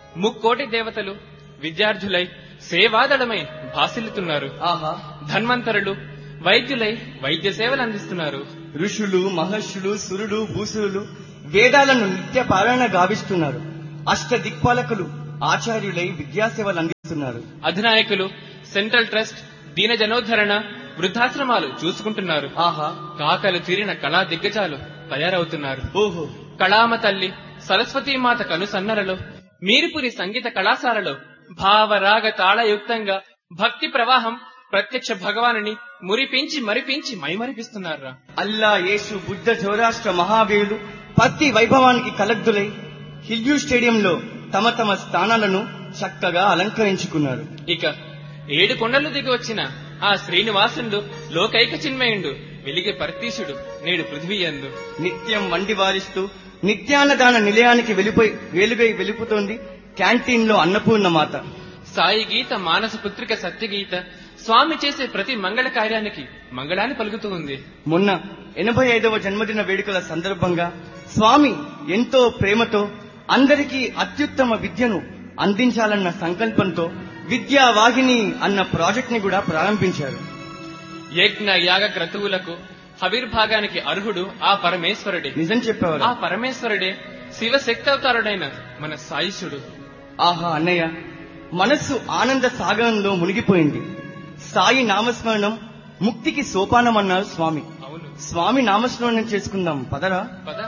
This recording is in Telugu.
ముక్కోటి దేవతలు విద్యార్థులై సేవాదళమై భాసిల్లుతున్నారు ఆహా ధన్వంతరులు వైద్యులై వైద్య సేవలు అందిస్తున్నారు ఋషులు మహర్షులు సురుడు భూసురులు వేదాలను నిత్య పారాయణ గావిస్తున్నారు అష్ట దిక్పాలకులు ఆచార్యులై విద్యాసేవలు అందిస్తున్నారు అధినాయకులు సెంట్రల్ ట్రస్ట్ దీన జనోద్ధరణ వృద్ధాశ్రమాలు చూసుకుంటున్నారు ఆహా కాకలు తీరిన కళా దిగ్గజాలు తయారవుతున్నారు ఓహో కళామ తల్లి సరస్వతీమాత కనుసన్నరలో మీరుపురి సంగీత కళాశాలలో భావరాగ తాళయుక్తంగా భక్తి ప్రవాహం ప్రత్యక్ష భగవానుని మురిపించి మరిపించి మైమరిపిస్తున్నారా అల్లా యేసు బుద్ధ జోరాష్ట్ర మహావీరులు ప్రతి వైభవానికి కలగ్దులై హిల్యూ స్టేడియంలో తమ తమ స్థానాలను చక్కగా అలంకరించుకున్నారు ఇక ఏడు కొండలు దిగి వచ్చిన ఆ శ్రీనివాసుడు లోకైక చిన్మయుండు వెలిగి పరతీశుడు నేడు పృథ్వీ యందు నిత్యం వండి వారిస్తూ నిత్యాన్నదాన నిలయానికి వెలిపోయి వేలుగై వెలుపుతోంది క్యాంటీన్ లో అన్నపూర్ణ మాత సాయి గీత మానస పుత్రిక సత్యగీత స్వామి చేసే ప్రతి మంగళ కార్యానికి మంగళాన్ని పలుకుతూ ఉంది మొన్న ఎనభై ఐదవ జన్మదిన వేడుకల సందర్భంగా స్వామి ఎంతో ప్రేమతో అందరికీ అత్యుత్తమ విద్యను అందించాలన్న సంకల్పంతో విద్యా వాహిని అన్న ప్రాజెక్ట్ ని కూడా ప్రారంభించారు యజ్ఞ యాగ క్రతువులకు హవిర్భాగానికి అర్హుడు ఆ పరమేశ్వరుడే నిజం ఆ చెప్పేవారు పరమేశ్వరుడే శివశక్తవతారుడైన మన సాయిషుడు ఆహా అన్నయ్య మనస్సు ఆనంద సాగరంలో మునిగిపోయింది సాయి నామస్మరణం ముక్తికి సోపానం అన్నారు స్వామి అవును స్వామి నామస్మరణం చేసుకుందాం పదరా పద